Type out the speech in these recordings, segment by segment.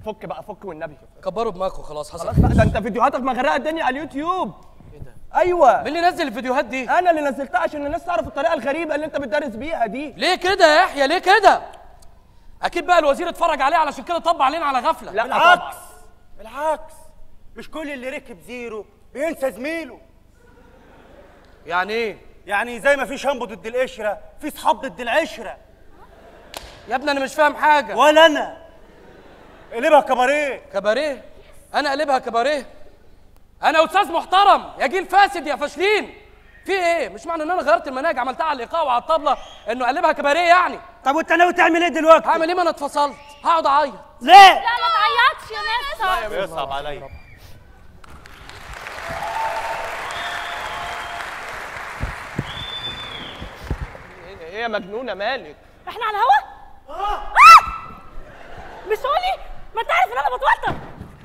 فك بقى فك والنبي كبروا دماغكم خلاص حصل خلاص بقى ده انت فيديوهاتك مغرقه الدنيا على اليوتيوب ايوه مين اللي نزل الفيديوهات دي انا اللي نزلتها عشان الناس تعرف الطريقه الغريبه اللي انت بتدرس بيها دي ليه كده يا يحيى ليه كده اكيد بقى الوزير اتفرج عليه علشان كده طب علينا على غفله لا بالعكس بالعكس مش كل اللي ركب زيرو بينسى زميله يعني ايه يعني زي ما في شامبو ضد القشره في صحاب ضد العشره يا ابني انا مش فاهم حاجه ولا انا قلبها كباريه كباريه انا قلبها كباريه انا استاذ محترم يا جيل فاسد يا فاشلين في ايه مش معنى ان انا غيرت المناهج عملتها على الايقاع وعلى الطبله انه قلبها كباريه يعني طب وانت ناوي تعمل ايه دلوقتي؟ هعمل ايه ما انا اتفصلت هقعد اعيط ليه؟ لا ما تعيطش يا مستر بيصعب عليا ايه يا مجنونه مالك احنا على الهوا؟ آه! مش قولي ما انت عارف ان انا بتوتر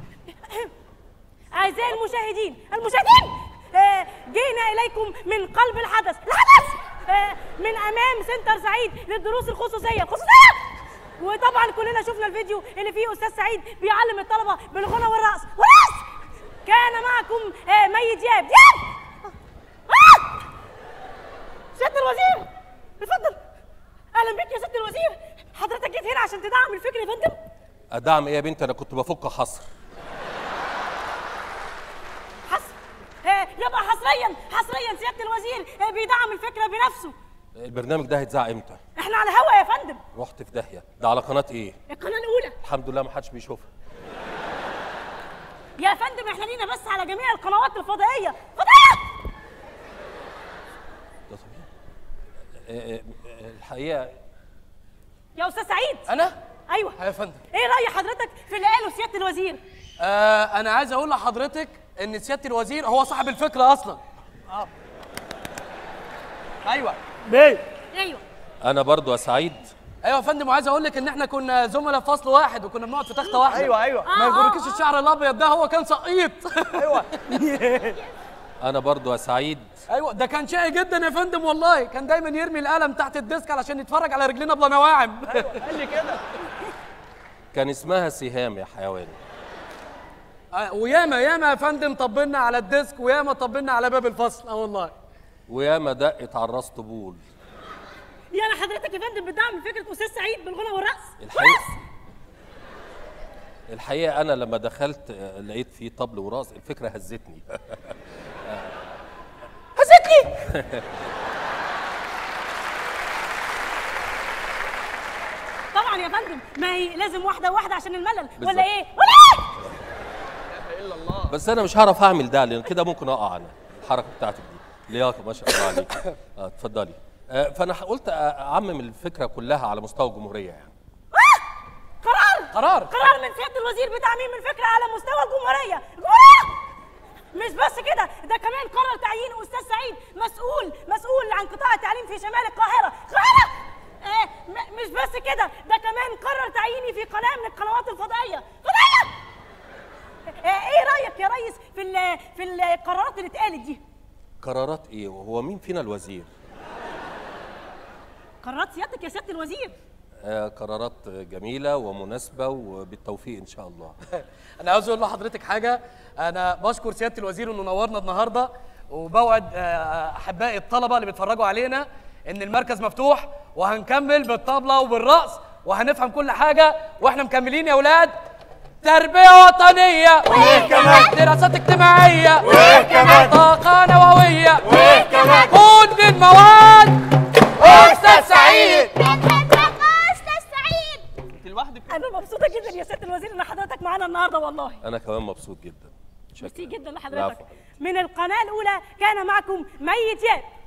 اعزائي المشاهدين المشاهدين آه، جينا اليكم من قلب الحدث الحدث آه، من امام سنتر سعيد للدروس الخصوصيه الخصوصيه وطبعا كلنا شفنا الفيديو اللي فيه استاذ سعيد بيعلم الطلبه بالغنى والرقص والرقص كان معكم آه، مي دياب دياب آه! سياده الوزير اتفضل اهلا بك يا سياده الوزير حضرتك جيت هنا عشان تدعم الفكر يا فندم ادعم ايه يا بنتي انا كنت بفك حصر حصر آه، يبقى حصريا حصريا سياده الوزير آه، بيدعم الفكره بنفسه البرنامج ده هيتذاع امتى احنا على الهوا يا فندم رحت في داهيه ده على قناه ايه القناه الاولى الحمد لله ما حدش بيشوفها يا فندم احنا لينا بس على جميع القنوات الفضائيه فضائيه ده طبيعي آه، آه، آه، الحقيقه يا استاذ سعيد انا ايوه يا فندم ايه راي حضرتك في اللي قاله سياده الوزير آه انا عايز اقول لحضرتك ان سياده الوزير هو صاحب الفكره اصلا ايوه ليه؟ ايوه انا برضو يا سعيد ايوه يا فندم وعايز اقول لك ان احنا كنا زملاء في فصل واحد وكنا بنقعد في تخته واحده ايوه ايوه ما يغركيش الشعر الابيض ده هو كان سقيط ايوه انا برضو يا سعيد ايوه ده كان شقي جدا يا فندم والله كان دايما يرمي القلم تحت الديسك علشان يتفرج على رجلينا بلا نواعم قال لي كده كان اسمها سهام يا حيوان آه، وياما ياما يا فندم طبلنا على الديسك وياما طبلنا على باب الفصل اه والله وياما دقت على الراس طبول يعني حضرتك يا فندم بتدعم فكره استاذ سعيد بالغنى والرقص الحقيقه الحقيقه انا لما دخلت آه، لقيت فيه طبل وراس الفكره هزتني هزتني طبعا يا فندم ما هي لازم واحده واحده عشان الملل بالظبط. ولا ايه ولا ايه بس انا مش هعرف اعمل ده لان كده ممكن اقع انا الحركه بتاعتك دي لياقه ما شاء الله عليك آه، اتفضلي آه، فانا قلت اعمم الفكره كلها على مستوى الجمهوريه يعني قرار قرار قرار من سياده الوزير بتعميم الفكره على مستوى الجمهوريه الجمهوريه مش بس كده ده كمان قرر تعيين استاذ سعيد مسؤول مسؤول عن قطاع التعليم في شمال القاهره القاهره آه م- مش بس كده ده كمان قرر تعييني في قناه من القنوات الفضائيه فضائيه آه ايه رايك يا ريس في ال- في القرارات اللي اتقالت دي قرارات ايه وهو مين فينا الوزير قرارات سيادتك يا سياده الوزير آه، قرارات جميله ومناسبه وبالتوفيق ان شاء الله انا عاوز اقول لحضرتك حاجه انا بشكر سياده الوزير انه نورنا النهارده وبوعد آه، احبائي الطلبه اللي بيتفرجوا علينا ان المركز مفتوح وهنكمل بالطبله وبالرقص وهنفهم كل حاجه واحنا مكملين يا اولاد تربيه وطنيه وإيه كمان؟ دراسات اجتماعيه وإيه كمان؟ طاقه نوويه وإيه كمان؟ كل المواد استاذ سعيد استاذ سعيد انت لوحدك انا مبسوطه جدا يا سياده الوزير ان حضرتك معانا النهارده والله انا كمان مبسوط جدا ميرسي شكرا جدا العفو لحضرتك حبيبتي. من القناه الاولى كان معكم مي دياب